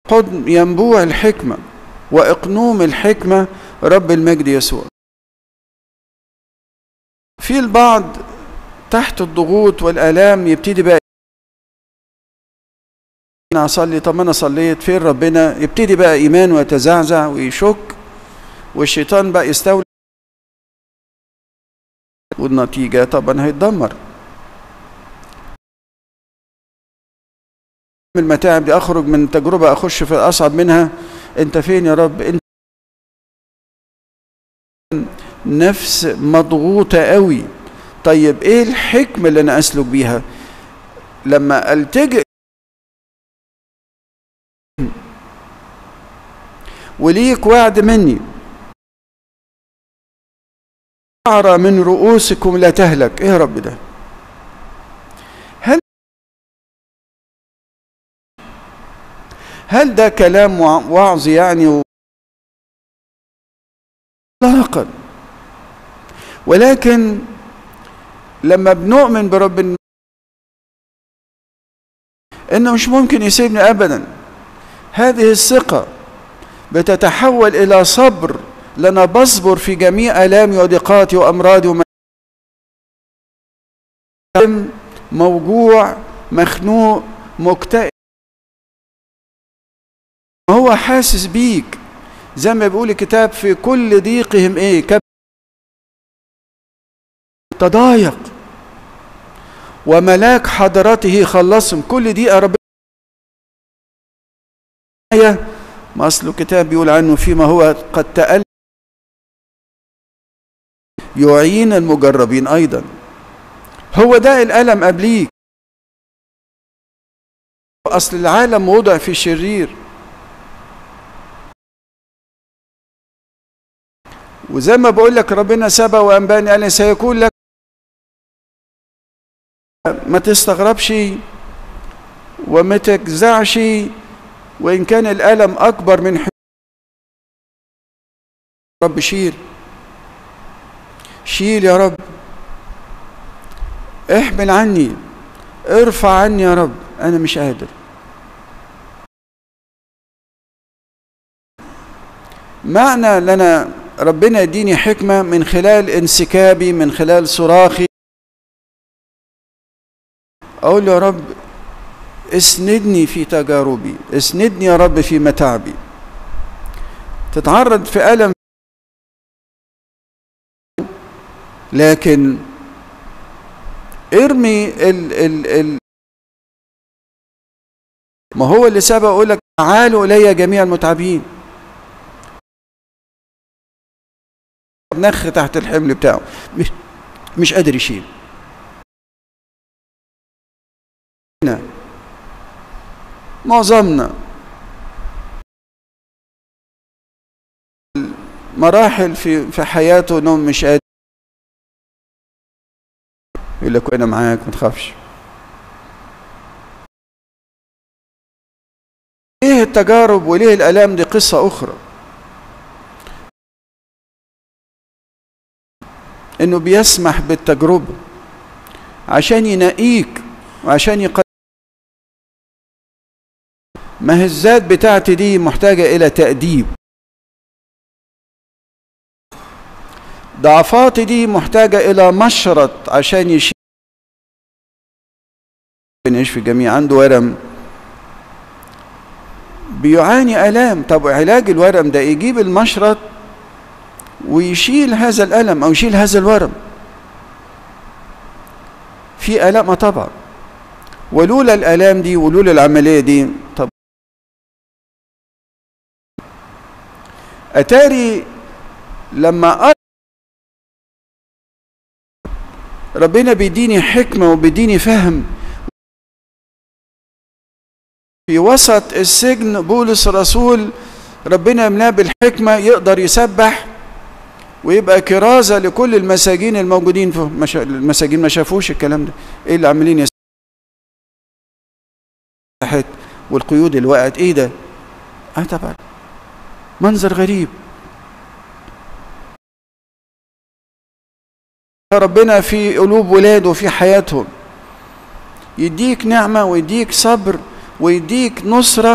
حضن ينبوع الحكمة وإقنوم الحكمة رب المجد يسوع في البعض تحت الضغوط والآلام يبتدي بقى أنا أصلي طب أنا صليت فين ربنا يبتدي بقى إيمانه يتزعزع ويشك والشيطان بقى يستولي والنتيجة طبعا هيتدمر المتاعب دي أخرج من تجربة أخش في أصعب منها أنت فين يا رب أنت نفس مضغوطة قوي طيب إيه الحكمة اللي أنا أسلك بيها لما ألتجئ وليك وعد مني شعر من رؤوسكم لا تهلك ايه يا رب ده هل هل ده كلام وعظ يعني اطلاقا ولكن لما بنؤمن برب انه مش ممكن يسيبني ابدا هذه الثقه بتتحول الى صبر لنا بصبر في جميع الامي وضيقاتي وامراضي وم... موجوع مخنوق مكتئب هو حاسس بيك زي ما بيقول الكتاب في كل ضيقهم ايه كب تضايق وملاك حضرته خلصهم كل دي ربنا ما اصل الكتاب بيقول عنه فيما هو قد تأل يعين المجربين ايضا هو ده الالم قبليك اصل العالم وضع في شرير وزي ما بقول لك ربنا سبى وانباني قال سيكون لك ما تستغربش وما تجزعش وان كان الالم اكبر من رب شيل شيل يا رب احمل عني ارفع عني يا رب انا مش قادر معنى لنا ربنا يديني حكمة من خلال انسكابي من خلال صراخي أقول يا رب اسندني في تجاربي اسندني يا رب في متاعبي تتعرض في ألم لكن ارمي ال ال ال ما هو اللي سبق اقول لك تعالوا الي جميع المتعبين نخ تحت الحمل بتاعه مش, مش قادر يشيل معظمنا مراحل في في حياته انه مش قادر يقول لك وانا معاك ما تخافش ليه التجارب وليه الالام دي قصه اخرى انه بيسمح بالتجربه عشان ينقيك وعشان يقدر ما هي الذات بتاعتي دي محتاجه الى تاديب ضعفاتي دي محتاجة إلى مشرط عشان يشيل يشفي الجميع عنده ورم بيعاني ألام طب علاج الورم ده يجيب المشرط ويشيل هذا الألم أو يشيل هذا الورم في ألام طبعا ولولا الآلام دي ولولا العملية دي طب أتاري لما ربنا بيديني حكمة وبيديني فهم في وسط السجن بولس الرسول ربنا يملاه بالحكمة يقدر يسبح ويبقى كرازة لكل المساجين الموجودين في مش... المساجين ما شافوش الكلام ده ايه اللي عاملين يسبح والقيود اللي وقعت ايه ده اه طبعا منظر غريب ربنا في قلوب ولاده وفي حياتهم يديك نعمة ويديك صبر ويديك نصرة